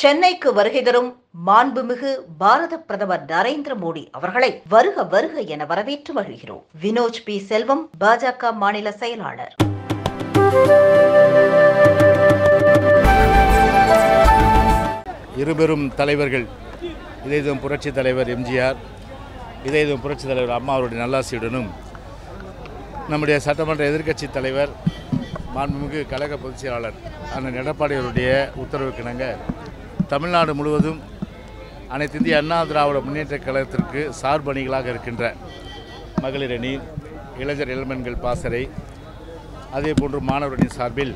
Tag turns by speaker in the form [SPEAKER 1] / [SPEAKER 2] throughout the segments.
[SPEAKER 1] சென்னைக்கு வருகை தரும் மாண்புமிகு பாரத பிரதமர் நரேந்திர மோடி அவர்களை வருக வருக என வரவேற்று வருகிறோம் வினோஜ் பி செல்வம் பாஜக மாநில செயலாளர்
[SPEAKER 2] இருபெரும் தலைவர்கள் இதயம் புரட்சி தலைவர் எம்ஜிஆர் இதயம் புரட்சி தலைவர் அம்மா அவருடைய நல்லாசியுடனும் நம்முடைய சட்டமன்ற எதிர்க்கட்சி தலைவர் மாண்புமிகு கழக பொதுச் செயலாளர் அண்ணன் எடப்பாடி அவருடைய உத்தரவுக்கிணங்க தமிழ்நாடு முழுவதும் அனைத்து இந்திய அண்ணா திராவிட முன்னேற்ற கழகத்திற்கு சார்பணிகளாக இருக்கின்ற மகளிர் அணி இளைஞர் இளம்பெண்கள் பாசறை அதே போன்று மாணவரணி சார்பில்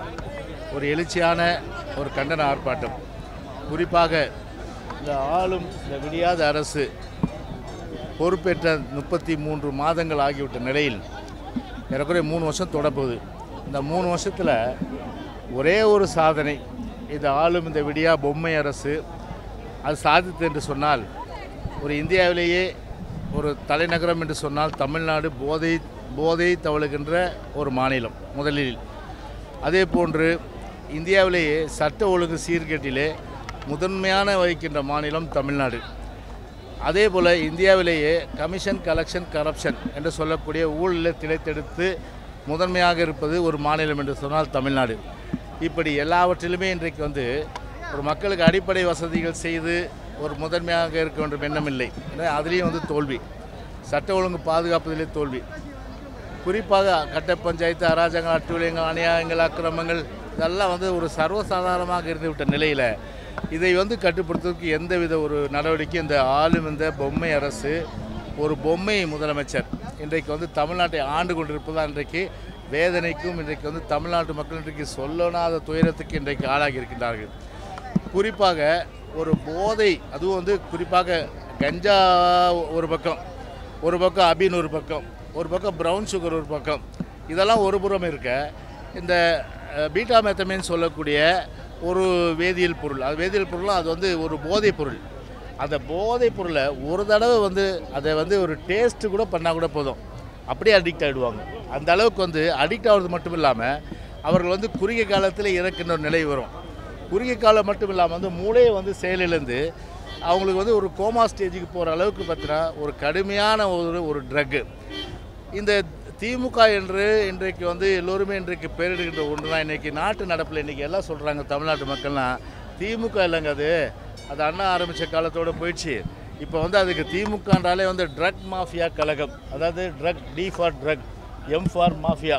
[SPEAKER 2] ஒரு எழுச்சியான ஒரு கண்டன ஆர்ப்பாட்டம் குறிப்பாக இந்த ஆளும் இந்த விடியாத அரசு பொறுப்பேற்ற முப்பத்தி மூன்று மாதங்கள் ஆகிவிட்ட நிலையில் ஏறக்குறைய மூணு வருஷம் தொடப்போகுது இந்த மூணு வருஷத்தில் ஒரே ஒரு சாதனை இந்த ஆளும் இந்த விடியா பொம்மை அரசு அது சாதித்து என்று சொன்னால் ஒரு இந்தியாவிலேயே ஒரு தலைநகரம் என்று சொன்னால் தமிழ்நாடு போதை போதை தவழுகின்ற ஒரு மாநிலம் முதலில் அதே போன்று இந்தியாவிலேயே சட்ட ஒழுங்கு சீர்கேட்டிலே முதன்மையான வகிக்கின்ற மாநிலம் தமிழ்நாடு அதே போல் இந்தியாவிலேயே கமிஷன் கலெக்ஷன் கரப்ஷன் என்று சொல்லக்கூடிய ஊழலை திளைத்தெடுத்து முதன்மையாக இருப்பது ஒரு மாநிலம் என்று சொன்னால் தமிழ்நாடு இப்படி எல்லாவற்றிலுமே இன்றைக்கு வந்து ஒரு மக்களுக்கு அடிப்படை வசதிகள் செய்து ஒரு முதன்மையாக இருக்க வேண்டும் எண்ணமில்லை ஏன்னா அதுலேயும் வந்து தோல்வி சட்ட ஒழுங்கு பாதுகாப்பதிலே தோல்வி குறிப்பாக கட்ட பஞ்சாயத்து அராஜகங்கள் அட்டுழியங்கள் அநியாயங்கள் அக்கிரமங்கள் இதெல்லாம் வந்து ஒரு சர்வசாதாரணமாக இருந்துவிட்ட நிலையில் இதை வந்து கட்டுப்படுத்துவதற்கு எந்தவித ஒரு நடவடிக்கை இந்த ஆளும் இந்த பொம்மை அரசு ஒரு பொம்மை முதலமைச்சர் இன்றைக்கு வந்து தமிழ்நாட்டை ஆண்டு கொண்டிருப்பதால் இன்றைக்கு வேதனைக்கும் இன்றைக்கு வந்து தமிழ்நாட்டு மக்கள் இன்றைக்கு சொல்லனாத துயரத்துக்கு இன்றைக்கு ஆளாகி இருக்கின்றார்கள் குறிப்பாக ஒரு போதை அதுவும் வந்து குறிப்பாக கஞ்சா ஒரு பக்கம் ஒரு பக்கம் அபின் ஒரு பக்கம் ஒரு பக்கம் ப்ரௌன் சுகர் ஒரு பக்கம் இதெல்லாம் ஒரு புறம் இருக்க இந்த அஹ், பீட்டா மெத்தமின் சொல்லக்கூடிய ஒரு வேதியியல் பொருள் அது வேதியியல் பொருளும் அது வந்து ஒரு போதைப் பொருள் அந்த போதைப் பொருளை ஒரு தடவை வந்து அதை வந்து ஒரு டேஸ்ட்டு கூட பண்ணால் கூட போதும் அப்படியே அடிக்ட் ஆகிடுவாங்க அந்த அளவுக்கு வந்து அடிக்ட் ஆகிறது மட்டும் இல்லாமல் அவர்கள் வந்து குறுகிய காலத்தில் இறக்கின்ற ஒரு நிலை வரும் குறுகிய காலம் மட்டும் இல்லாமல் வந்து மூளையை வந்து செயலிழந்து அவங்களுக்கு வந்து ஒரு கோமா ஸ்டேஜுக்கு போகிற அளவுக்கு பார்த்தீங்கன்னா ஒரு கடுமையான ஒரு ஒரு ட்ரக்கு இந்த திமுக என்று இன்றைக்கு வந்து எல்லோருமே இன்றைக்கு பெயரிடுகின்ற ஒன்று தான் இன்றைக்கி நாட்டு நடப்பில் இன்றைக்கி எல்லாம் சொல்கிறாங்க தமிழ்நாட்டு மக்கள்லாம் திமுக இல்லைங்க அது அது அண்ணா ஆரம்பித்த காலத்தோடு போயிடுச்சு இப்போ வந்து அதுக்கு திமுகன்றாலே வந்து ட்ரக் மாஃபியா கழகம் அதாவது drug D for drug M for mafia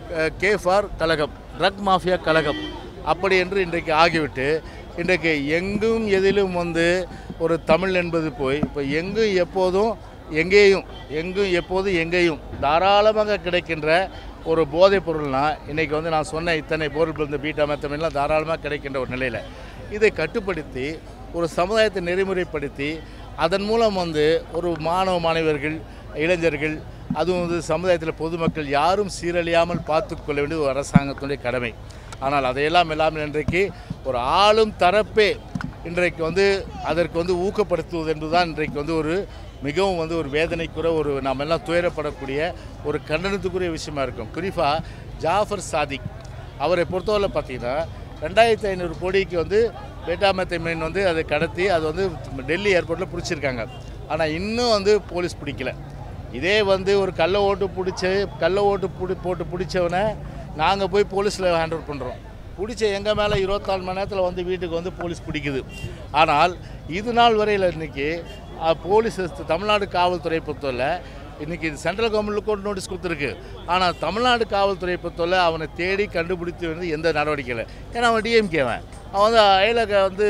[SPEAKER 2] K for கழகம் ட்ரக் மாஃபியா கழகம் அப்படி என்று இன்றைக்கு ஆகிவிட்டு இன்றைக்கு எங்கும் எதிலும் வந்து ஒரு தமிழ் என்பது போய் இப்போ எங்கும் எப்போதும் எங்கேயும் எங்கும் எப்போதும் எங்கேயும் தாராளமாக கிடைக்கின்ற ஒரு போதைப் பொருள்னா இன்றைக்கி வந்து நான் சொன்ன இத்தனை பொருள் இந்த பீட்டா மெத்தமெல்லாம் தாராளமாக கிடைக்கின்ற ஒரு நிலையில் இதை கட்டுப்படுத்தி ஒரு சமுதாயத்தை நெறிமுறைப்படுத்தி அதன் மூலம் வந்து ஒரு மாணவ மாணவர்கள் இளைஞர்கள் அதுவும் வந்து சமுதாயத்தில் பொதுமக்கள் யாரும் சீரழியாமல் பார்த்துக்கொள்ள வேண்டியது ஒரு அரசாங்கத்தினுடைய கடமை ஆனால் அதையெல்லாம் இல்லாமல் இன்றைக்கு ஒரு ஆளும் தரப்பே இன்றைக்கு வந்து அதற்கு வந்து ஊக்கப்படுத்துவது என்பதுதான் இன்றைக்கு வந்து ஒரு மிகவும் வந்து ஒரு வேதனைக்குற ஒரு நாம் எல்லாம் துயரப்படக்கூடிய ஒரு கண்டனத்துக்குரிய விஷயமா இருக்கும் குறிப்பாக ஜாஃபர் சாதிக் அவரை பொறுத்தவரை பார்த்தீங்கன்னா ரெண்டாயிரத்தி ஐநூறு கோடிக்கு வந்து பேட்டாமத்தை மீன் வந்து அதை கடத்தி அது வந்து டெல்லி ஏர்போர்ட்டில் பிடிச்சிருக்காங்க ஆனால் இன்னும் வந்து போலீஸ் பிடிக்கல இதே வந்து ஒரு கள்ள ஓட்டு பிடிச்சி கள்ள ஓட்டு பிடி போட்டு பிடிச்சவனை நாங்கள் போய் போலீஸில் ஹேண்ட் ஓவர் பண்ணுறோம் பிடிச்ச எங்கள் மேலே இருபத்தாலு மணி நேரத்தில் வந்து வீட்டுக்கு வந்து போலீஸ் பிடிக்குது ஆனால் இது நாள் வரையில் இன்றைக்கி போலீஸ் தமிழ்நாடு காவல்துறை பொறுத்தவரை இன்றைக்கி சென்ட்ரல் கவர்மெண்ட்டுக்கு ஒரு நோட்டீஸ் கொடுத்துருக்கு ஆனால் தமிழ்நாடு காவல்துறை பொறுத்தவரை அவனை தேடி கண்டுபிடித்து வந்து எந்த நடவடிக்கை இல்லை ஏன்னா அவன் டிஎம்கேவன் அவன் வந்து அயலக வந்து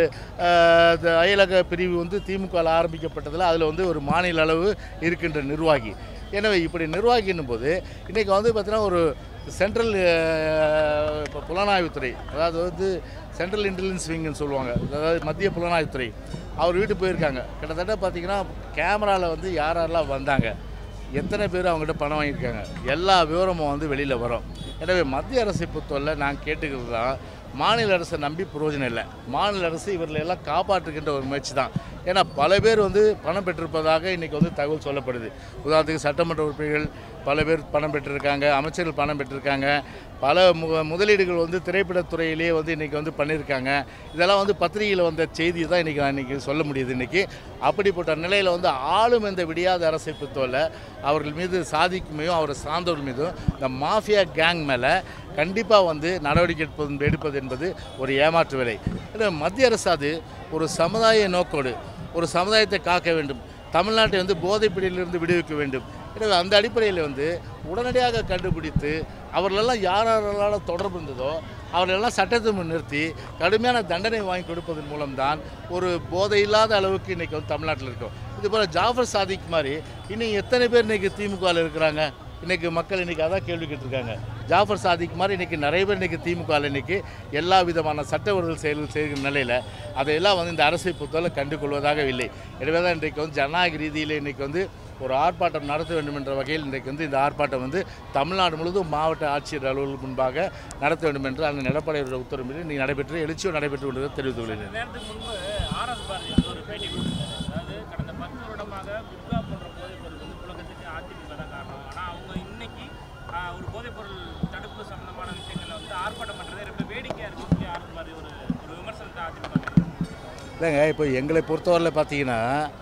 [SPEAKER 2] அஹ், இந்த அயலக பிரிவு வந்து திமுகவில் ஆரம்பிக்கப்பட்டதில் அதில் வந்து ஒரு மாநில அளவு இருக்கின்ற நிர்வாகி எனவே இப்படி நிர்வாகின்னும் போது இன்றைக்கி வந்து பார்த்தீங்கன்னா ஒரு சென்ட்ரல் இப்போ புலனாய்வுத்துறை அதாவது வந்து சென்ட்ரல் இன்டெலிஜென்ஸ் விங்குன்னு சொல்லுவாங்க அதாவது மத்திய புலனாய்வுத்துறை அவர் வீட்டுக்கு போயிருக்காங்க கிட்டத்தட்ட பார்த்தீங்கன்னா கேமராவில் வந்து யார் யாரெல்லாம் வந்தாங்க எத்தனை பேர் அவங்ககிட்ட பணம் வாங்கியிருக்காங்க எல்லா விவரமும் வந்து வெளியில் வரும் எனவே மத்திய அரசை பொறுத்தவரை நான் கேட்டுக்கிறது தான் மாநில அரசை நம்பி பிரயோஜனம் இல்லை மாநில அரசு இவர்களை எல்லாம் காப்பாற்றுகின்ற ஒரு முயற்சி தான் ஏன்னா பல பேர் வந்து பணம் பெற்றிருப்பதாக இன்றைக்கி வந்து தகவல் சொல்லப்படுது உதாரணத்துக்கு சட்டமன்ற உறுப்பினர்கள் பல பேர் பணம் பெற்றிருக்காங்க அமைச்சர்கள் பணம் பெற்றிருக்காங்க பல மு முதலீடுகள் வந்து திரைப்படத்துறையிலேயே வந்து இன்றைக்கி வந்து பண்ணியிருக்காங்க இதெல்லாம் வந்து பத்திரிகையில் வந்த செய்தி தான் இன்றைக்கி நான் இன்றைக்கி சொல்ல முடியுது இன்றைக்கி அப்படிப்பட்ட நிலையில் வந்து ஆளும் இந்த விடியாத அரசை பொறுத்தவரை அவர்கள் மீது சாதிக்குமையும் அவரை சார்ந்தவர்கள் மீதும் இந்த மாஃபியா கேங் மேலே கண்டிப்பாக வந்து நடவடிக்கை எடுப்பது எடுப்பது என்பது ஒரு ஏமாற்று வேலை இது மத்திய அரசு அது ஒரு சமுதாய நோக்கோடு ஒரு சமுதாயத்தை காக்க வேண்டும் தமிழ்நாட்டை வந்து போதைப்பிடியிலிருந்து விடுவிக்க வேண்டும் எனவே அந்த அடிப்படையில் வந்து உடனடியாக கண்டுபிடித்து அவர்களெல்லாம் யார் யாரெல்லாம் தொடர்பு இருந்ததோ அவர்களெல்லாம் சட்டத்தை முன் நிறுத்தி கடுமையான தண்டனை வாங்கி கொடுப்பதன் மூலம்தான் ஒரு போதை இல்லாத அளவுக்கு இன்றைக்கி வந்து தமிழ்நாட்டில் இருக்கும் இது போல் ஜாஃபர் சாதிக் மாதிரி இன்னும் எத்தனை பேர் இன்றைக்கி திமுகவில் இருக்கிறாங்க இன்றைக்கி மக்கள் இன்றைக்கி அதான் கேள்வி கேட்டிருக்காங்க ஜாஃபர் சாதிக் மாதிரி இன்றைக்கி நிறைய பேர் இன்றைக்கி திமுகவில் இன்றைக்கி எல்லா விதமான சட்ட ஒழுங்கு செயல்கள் செய்கிற நிலையில் அதையெல்லாம் வந்து இந்த அரசை பொறுத்தவரை கண்டுகொள்வதாக இல்லை எனவே தான் இன்றைக்கு வந்து ஜனநாயக ரீதியில் இன்றைக்கி வந்து ஒரு ஆர்ப்பாட்டம் நடத்த வேண்டும் என்ற வகையில் இன்றைக்கு வந்து இந்த ஆர்ப்பாட்டம் வந்து தமிழ்நாடு முழுவதும் மாவட்ட ஆட்சியர் அலுவலகம் முன்பாக நடத்த வேண்டும் என்று அந்த எடப்பாடியோட உத்தரவில் நீ நடைபெற்று எழுச்சியும் நடைபெற்று கொண்டதை தெரிவித்துக் கொள்கிறேன்
[SPEAKER 3] நேரத்துக்கு முன்பு ஆர்எஸ் பாரதி வந்து ஒரு பேட்டி கொடுத்தாரு அதாவது கடந்த பத்து வருடமாக குட்கா போன்ற போதைப் பொருள் வந்து புழக்கத்துக்கு அதிமுக தான் காரணம் ஆனால் அவங்க இன்னைக்கு ஆஹ், ஒரு போதைப் பொருள் தடுப்பு சம்பந்தமான விஷயங்களை வந்து ஆர்ப்பாட்டம் பண்ணுறதே ரொம்ப வேடிக்கையாக இருக்குன்னு சொல்லி ஆர்எஸ் பாரதி ஒரு ஒரு விமர்சனத்தை அதிமுக வைக்கிறாங்க.
[SPEAKER 2] இல்லைங்க இப்போ எங்களை பொறுத்தவரையில் பார்த்தீங்கன்னா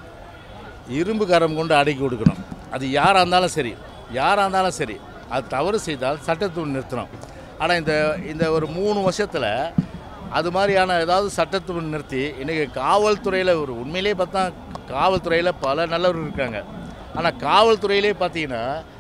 [SPEAKER 2] இரும்பு கரம் கொண்டு அடக்கி கொடுக்கணும் அது யாராக இருந்தாலும் சரி யாராக இருந்தாலும் சரி அது தவறு செய்தால் சட்டத்துடன் நிறுத்தணும் ஆனால் இந்த இந்த ஒரு மூணு வருஷத்தில் அது மாதிரியான ஏதாவது சட்டத்துடன் நிறுத்தி இன்றைக்கி காவல்துறையில் ஒரு உண்மையிலே பார்த்தா காவல்துறையில் பல நல்லவர்கள் இருக்காங்க ஆனால் காவல்துறையிலே பார்த்தீங்கன்னா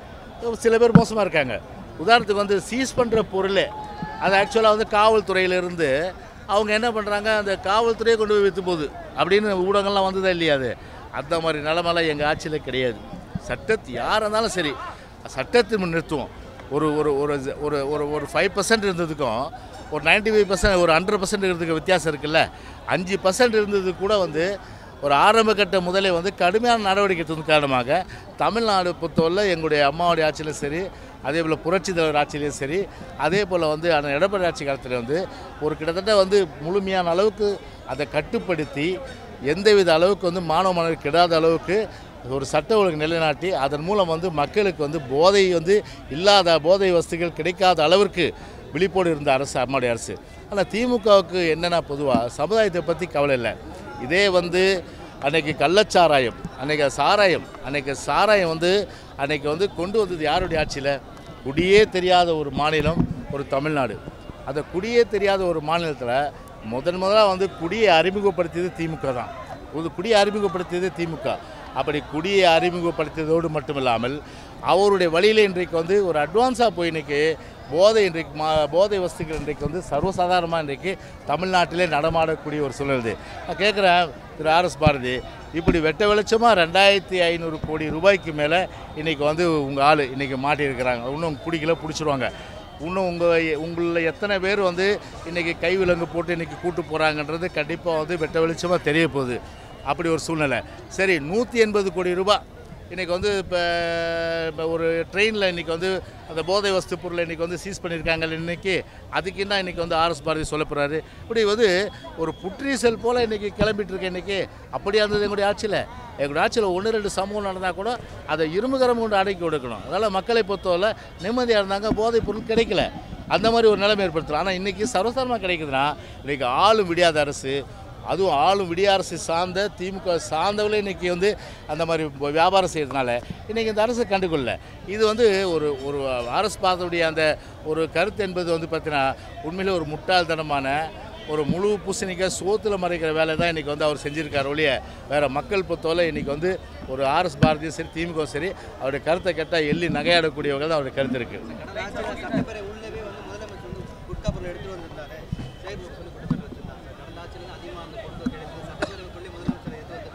[SPEAKER 2] சில பேர் மோசமாக இருக்காங்க உதாரணத்துக்கு வந்து சீஸ் பண்ணுற பொருளே அது ஆக்சுவலாக வந்து காவல்துறையிலேருந்து அவங்க என்ன பண்ணுறாங்க அந்த காவல்துறையை கொண்டு போய் விற்று போகுது அப்படின்னு ஊடகங்கள்லாம் வந்ததா இல்லையா அது அந்த மாதிரி நிலமெல்லாம் எங்கள் ஆட்சியில் கிடையாது சட்டத்து யாராக இருந்தாலும் சரி சட்டத்தை முன் நிறுத்துவோம் ஒரு ஒரு ஒரு ஒரு ஒரு ஒரு ஃபைவ் பர்சன்ட் இருந்ததுக்கும் ஒரு 95% ஃபைவ் பர்சன்ட் ஒரு ஹண்ட்ரட் பர்சன்ட் இருந்ததுக்கு வித்தியாசம் இருக்குல்ல அஞ்சு பர்சன்ட் இருந்தது கூட வந்து ஒரு ஆரம்ப கட்ட முதலே வந்து கடுமையான நடவடிக்கை எடுத்ததன் காரணமாக தமிழ்நாடு பொறுத்தவரை எங்களுடைய அம்மாவுடைய ஆட்சியிலும் சரி அதே போல் புரட்சி தலைவர் ஆட்சியிலையும் சரி அதே போல் வந்து அந்த எடப்பாடி ஆட்சி காலத்தில் வந்து ஒரு கிட்டத்தட்ட வந்து முழுமையான அளவுக்கு அதை கட்டுப்படுத்தி எந்தவித அளவுக்கு வந்து மாணவ மாணவர் கெடாத அளவுக்கு ஒரு சட்ட ஒழுங்கு நிலைநாட்டி அதன் மூலம் வந்து மக்களுக்கு வந்து போதை வந்து இல்லாத போதை வசதிகள் கிடைக்காத அளவிற்கு விழிப்போடு இருந்த அரசு அம்மாவுடைய அரசு ஆனால் திமுகவுக்கு என்னென்னா பொதுவாக சமுதாயத்தை பற்றி கவலை இல்லை இதே வந்து அன்னைக்கு கள்ளச்சாராயம் அன்னைக்கு சாராயம் அன்னைக்கு சாராயம் வந்து அன்னைக்கு வந்து கொண்டு வந்தது யாருடைய ஆட்சியில் குடியே தெரியாத ஒரு மாநிலம் ஒரு தமிழ்நாடு அந்த குடியே தெரியாத ஒரு மாநிலத்தில் முதன் முதலாக வந்து குடியை அறிமுகப்படுத்தியது திமுக தான் ஒரு குடியை அறிமுகப்படுத்தியது திமுக அப்படி குடியை அறிமுகப்படுத்தியதோடு மட்டுமில்லாமல் அவருடைய வழியில் இன்றைக்கு வந்து ஒரு அட்வான்ஸாக போய் இன்றைக்கி போதை இன்றைக்கு மா போதை வஸ்துக்கள் இன்றைக்கு வந்து சர்வசாதாரணமாக இன்றைக்கு தமிழ்நாட்டிலே நடமாடக்கூடிய ஒரு சூழ்நிலை இது. நான் கேட்குறேன் திரு ஆர்எஸ் பாரதி இப்படி வெட்ட வெளிச்சமாக ரெண்டாயிரத்தி ஐநூறு கோடி ரூபாய்க்கு மேலே இன்றைக்கி வந்து உங்கள் ஆள் இன்றைக்கி மாட்டியிருக்கிறாங்க இன்னும் பிடிக்கல பிடிச்சிருவாங்க இன்னும் உங்கள் உங்களில் எத்தனை பேர் வந்து இன்றைக்கி கைவிலங்கு போட்டு இன்றைக்கி கூட்டு போகிறாங்கன்றது கண்டிப்பாக வந்து வெட்ட வெளிச்சமாக தெரிய போகுது அப்படி ஒரு சூழ்நிலை சரி நூற்றி எண்பது கோடி ரூபாய் இன்றைக்கி வந்து இப்போ இப்போ ஒரு ட்ரெயினில் இன்றைக்கி வந்து அந்த போதை வஸ்து பொருளை இன்றைக்கி வந்து சீஸ் பண்ணியிருக்காங்க இன்றைக்கி அதுக்கு என்ன இன்றைக்கி வந்து ஆர்எஸ் பாரதி சொல்ல போகிறாரு இப்படி வந்து ஒரு புற்றீசல் போல் இன்றைக்கி கிளம்பிட்டு இருக்கேன் இன்றைக்கி அப்படியா இருந்தது எங்களுடைய ஆட்சியில் எங்களுடைய ஆட்சியில் ஒன்று ரெண்டு சமூகம் நடந்தால் கூட அதை இரும்புகரம் கொண்டு அடக்கி கொடுக்கணும் அதனால் மக்களை பொறுத்தவரை நிம்மதியாக இருந்தாங்க போதைப் பொருள் கிடைக்கல அந்த மாதிரி ஒரு நிலைமை ஏற்படுத்தலாம் ஆனால் இன்றைக்கி சர்வசாதாரணமாக கிடைக்குதுன்னா இன்றைக்கி ஆளும் விடியாத அரசு அதுவும் ஆளும் விடிய அரசு சார்ந்த திமுக சார்ந்தவர்களே இன்றைக்கி வந்து அந்த மாதிரி வ- வியாபாரம் செய்கிறதுனால இன்றைக்கி இந்த அரசு கண்டுகொள்ளல இது வந்து ஒரு ஒரு அரசு பார்த்தவுடைய அந்த ஒரு கருத்து என்பது வந்து பார்த்தீங்கன்னா உண்மையிலே ஒரு முட்டாள்தனமான ஒரு முழு பூசணிக்காய் சோத்தில் மறைக்கிற வேலை தான் இன்றைக்கி வந்து அவர் செஞ்சுருக்கார் ஒழிய வேறு மக்கள் பொறுத்தவரை இன்றைக்கி வந்து ஒரு ஆர்எஸ் பாரதியும் சரி திமுக சரி அவருடைய கருத்தை கேட்டால் எள்ளி நகையாடக்கூடியவங்க தான் அவருடைய கருத்து இருக்குது
[SPEAKER 4] கடந்த சட்டப்பேரவை உள்ளவே வந்து முதலமைச்சர் வந்து குட்கா பொருள் எடுத்துட்டு வந்திருந்தாரு செயல்பு சொல்லி குற்றச்சாட்டு வச்சிருந்தாங்க கடந்த ஆட்சியில் அதிகமாக அந்த பொருட்கள் கிடைத்தது சட்டப்பேரவைக்குள்ளே முதலமைச்சர் எடுத்து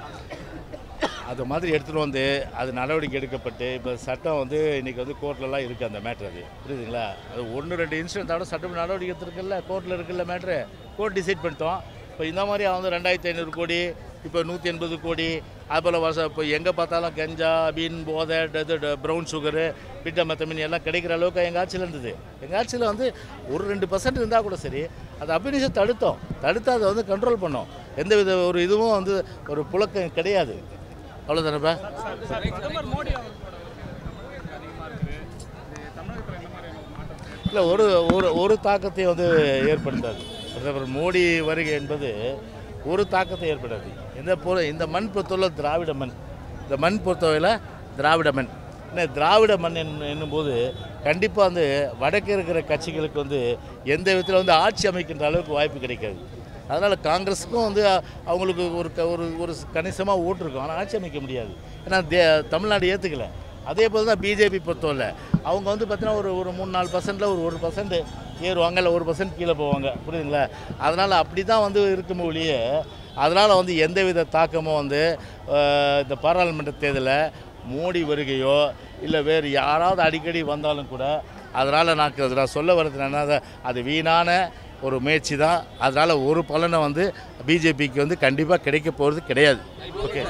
[SPEAKER 4] வந்து
[SPEAKER 2] அது மாதிரி எடுத்துகிட்டு வந்து அது நடவடிக்கை எடுக்கப்பட்டு இப்போ சட்டம் வந்து இன்றைக்கி வந்து கோர்ட்லலாம் இருக்குது அந்த மேட்ரு அது புரியுதுங்களா அது ஒன்று ரெண்டு இன்சிடென்ட் தவிர சட்டம் நடவடிக்கை எடுத்துருக்குல்ல கோர்ட்டில் இருக்குல்ல மேட்ரு கோர்ட் டிசைட் பண்ணிட்டோம் இப்போ இந்த மாதிரி வந்து ரெண்டாயிரத்தி ஐநூறு கோடி இப்போ நூற்றி எண்பது கோடி அதுபோல் வருஷம் இப்போ எங்கே பார்த்தாலும் கஞ்சா பீன் போதை இது ப்ரௌன் சுகரு பிட்ட மெத்தமின் எல்லாம் கிடைக்கிற அளவுக்கு எங்கள் ஆட்சியில் இருந்தது எங்கள் ஆட்சியில் வந்து ஒரு ரெண்டு பர்சன்ட் இருந்தால் கூட சரி அது அபினிஷம் தடுத்தோம் தடுத்து அதை வந்து கண்ட்ரோல் பண்ணோம் எந்த வித ஒரு இதுவும் வந்து ஒரு புழக்கம் கிடையாது அவ்வளோதானப்பா
[SPEAKER 3] பிரதமர் மோடி அவர்களோட வருகை அதிகமாக இருக்குது இது தமிழகத்தில் என்ன மாதிரியான ஒரு மாற்றம்
[SPEAKER 2] இல்லை ஒரு ஒரு ஒரு தாக்கத்தை வந்து ஏற்படுத்தாது பிரதமர் மோடி வருகை என்பது ஒரு தாக்கத்தை ஏற்படாது இந்த பொ இந்த மண் பொறுத்தவரை திராவிட மண் இந்த மண் பொறுத்தவரையில் திராவிட மண் என்ன திராவிட மண் என்னும் என்னும்போது கண்டிப்பாக வந்து வடக்கு இருக்கிற கட்சிகளுக்கு வந்து எந்த விதத்தில் வந்து ஆட்சி அமைக்கின்ற அளவுக்கு வாய்ப்பு கிடைக்காது அதனால் காங்கிரஸுக்கும் வந்து அ- அவங்களுக்கு ஒரு க- ஒரு ஒரு கணிசமாக ஓட்டு இருக்கும் ஆனால் ஆட்சி அமைக்க முடியாது ஏன்னா தே தமிழ்நாடு ஏற்றுக்கல அதே போல் தான் பிஜேபி பொறுத்தவரை அவங்க வந்து பார்த்தீங்கன்னா ஒரு ஒரு மூணு நாலு பர்சன்டில் ஒரு ஒரு பர்சன்ட் ஏறுவாங்க இல்லை ஒரு பர்சன்ட் கீழே போவாங்க புரியுதுங்களா அதனால் அப்படி தான் வந்து இருக்கும் ஒழிய அதனால் வந்து எந்தவித தாக்கமும் வந்து அஹ், இந்த பாராளுமன்ற தேர்தலில் மோடி வருகையோ இல்லை வேறு யாராவது அடிக்கடி வந்தாலும் கூட அதனால் நான் க- நான் சொல்ல வர்றது என்னன்னா அது வீணான ஒரு முயற்சி தான் அதனால் ஒரு பலனை வந்து பிஜேபிக்கு வந்து கண்டிப்பாக கிடைக்க போகிறது கிடையாது ஓகே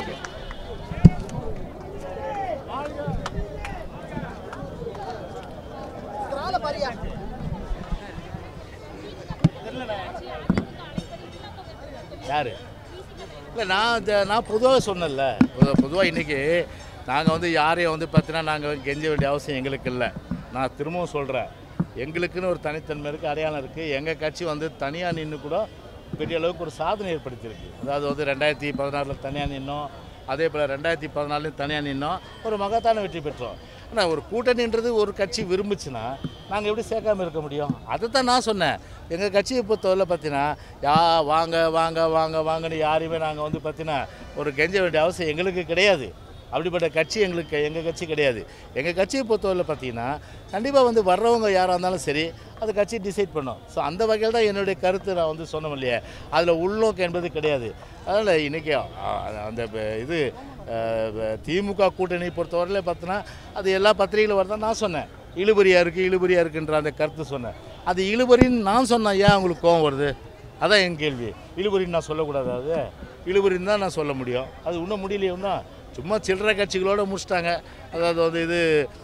[SPEAKER 2] யார் இல்லை நான் இந்த- நான் பொதுவாக சொன்னேன்ல பொதுவாக இன்றைக்கி நாங்கள் வந்து யாரையும் வந்து பார்த்தீங்கன்னா நாங்கள் கெஞ்ச வேண்டிய அவசியம் எங்களுக்கு இல்லை நான் திரும்பவும் சொல்கிறேன் எங்களுக்குன்னு ஒரு தனித்தன்மை இருக்குது அடையாளம் இருக்குது எங்கள் கட்சி வந்து தனியாக நின்று கூட பெரிய அளவுக்கு ஒரு சாதனை ஏற்படுத்தியிருக்கு அதாவது வந்து ரெண்டாயிரத்தி பதினாறில் தனியாக நின்னோம் அதே போல் ரெண்டாயிரத்தி பதினாலையும் தனியாக நின்னோம் ஒரு மகத்தான வெற்றி பெற்றோம் ஆனால் ஒரு கூட்டணின்றது ஒரு கட்சி விரும்புச்சுன்னா நாங்கள் எப்படி சேர்க்காம இருக்க முடியும் அதை தான் நான் சொன்னேன் எங்கள் கட்சியை பொறுத்தவரை பார்த்தீங்கன்னா யா வாங்க வாங்க வாங்க வாங்கன்னு யாரையுமே நாங்கள் வந்து பார்த்தீங்கன்னா ஒரு கெஞ்ச வேண்டிய அவசியம் எங்களுக்கு கிடையாது அப்படிப்பட்ட கட்சி எங்களுக்கு எங்கள் கட்சி கிடையாது எங்கள் கட்சியை பொறுத்தவரை பார்த்தீங்கன்னா கண்டிப்பாக வந்து வர்றவங்க யாராக இருந்தாலும் சரி அது கட்சி டிசைட் பண்ணும் ஸோ அந்த வகையில் தான் என்னுடைய கருத்து நான் வந்து சொன்னோம் இல்லையா அதில் உள்நோக்கம் என்பது கிடையாது அதனால் இன்றைக்கி அந்த ப- இது அஹ், ப- திமுக கூட்டணி பொறுத்தவரையில் பார்த்தோன்னா அது எல்லா பத்திரிகையில் வரதான் நான் சொன்னேன் இழுபறியாக இருக்குது இழுபறியாக இருக்குன்ற அந்த கருத்து சொன்னேன் அது இழுபறின்னு நான் சொன்னேன் ஏன் அவங்களுக்கு கோவம் வருது அதான் என் கேள்வி இழுபறின்னு நான் சொல்லக்கூடாது அது இழுபறின்னு தான் நான் சொல்ல முடியும் அது இன்னும் முடியலையே தான் சும்மா சில்லறை கட்சிகளோடு முடிச்சிட்டாங்க அதாவது வந்து இது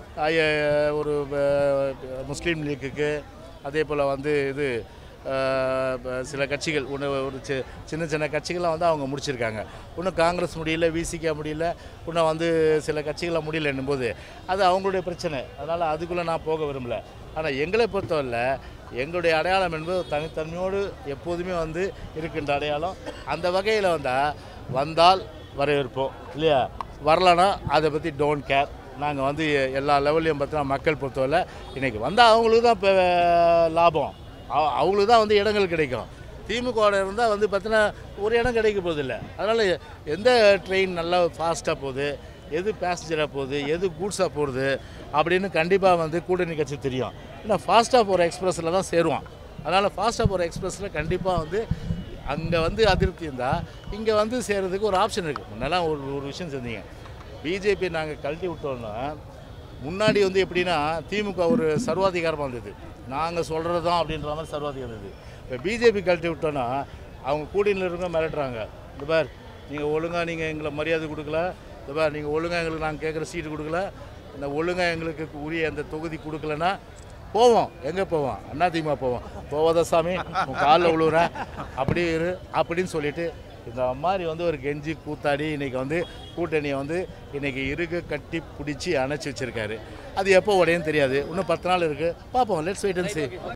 [SPEAKER 2] ஐய- ஒரு அஹ், முஸ்லீம் லீக்குக்கு அதே போல் வந்து இது அஹ், ப- சில கட்சிகள் ஒன்று ஒரு சி சின்ன சின்ன கட்சிகள்லாம் வந்து அவங்க முடிச்சிருக்காங்க இன்னும் காங்கிரஸ் முடியல விசிக முடியல இன்னும் வந்து சில கட்சிகளை முடியலன்னும் போது அது அவங்களுடைய பிரச்சனை அதனால் அதுக்குள்ளே நான் போக விரும்பல ஆனால் எங்களை பொறுத்தவரையில் எங்களுடைய அடையாளம் என்பது தனித்தன்மையோடு எப்போதுமே வந்து இருக்கின்ற அடையாளம் அந்த வகையில் வந்தால் வந்தால் வரவேற்போம் இல்லையா வரலன்னா அதை பற்றி டோன்ட் கேர் நாங்கள் வந்து எல்லா லெவல்லையும் பார்த்தீங்கன்னா மக்கள் பொறுத்தவரை இன்றைக்கி வந்தால் அவங்களுக்கு தான் இப்போ லாபம் அவ- அவங்களுக்கு தான் வந்து இடங்கள் கிடைக்கும் திமுகவோட இருந்தால் வந்து பார்த்தீங்கன்னா ஒரு இடம் கிடைக்க போதில்ல அதனால் எந்த ட்ரெயின் நல்லா ஃபாஸ்ட்டாக போகுது எது பேசஞ்சராக போகுது எது கூட்ஸாக போகுது அப்படின்னு கண்டிப்பாக வந்து கூட்டணி கட்சி தெரியும் ஏன்னா ஃபாஸ்ட்டாக போகிற எக்ஸ்பிரஸில் தான் சேருவான் அதனால் ஃபாஸ்ட்டாக போகிற எக்ஸ்பிரஸில் கண்டிப்பாக வந்து அங்கே வந்து அதிருப்தி இருந்தால் இங்கே வந்து சேர்கிறதுக்கு ஒரு ஆப்ஷன் இருக்குது முன்னெல்லாம் ஒரு ஒரு விஷயம் செஞ்சீங்க பிஜேபி நாங்கள் கழட்டி விட்டோன்னா முன்னாடி வந்து எப்படின்னா திமுக ஒரு சர்வாதிகாரமாக இருந்தது நாங்கள் சொல்கிறது தான் அப்படின்ற மாதிரி சர்வாதிகாரம் இருந்தது இப்போ பிஜேபி கழட்டி விட்டோன்னா அவங்க கூட்டணியில் இருக்க மிரட்டுறாங்க இந்த பார் நீங்கள் ஒழுங்காக நீங்கள் எங்களை மரியாதை கொடுக்கல இந்த பார் நீங்கள் ஒழுங்காக எங்களுக்கு நாங்கள் கேட்குற சீட்டு கொடுக்கல இந்த ஒழுங்காக எங்களுக்கு உரிய அந்த தொகுதி கொடுக்கலன்னா போவோம் எங்கே போவோம் அதிகமா போவோம் போவாத சாமி உன் காலில் விழுவுறேன் அப்படி இரு அப்படின்னு சொல்லிட்டு இந்த மாதிரி வந்து ஒரு கெஞ்சி கூத்தாடி இன்னைக்கு வந்து கூட்டணியை வந்து இன்னைக்கு இருக்க கட்டி பிடிச்சி அணைச்சி வச்சிருக்காரு அது எப்போ உடையும் தெரியாது இன்னும் பத்து நாள் இருக்குது பார்ப்போம் லெட்ஸ் வெயிட் அண்ட் see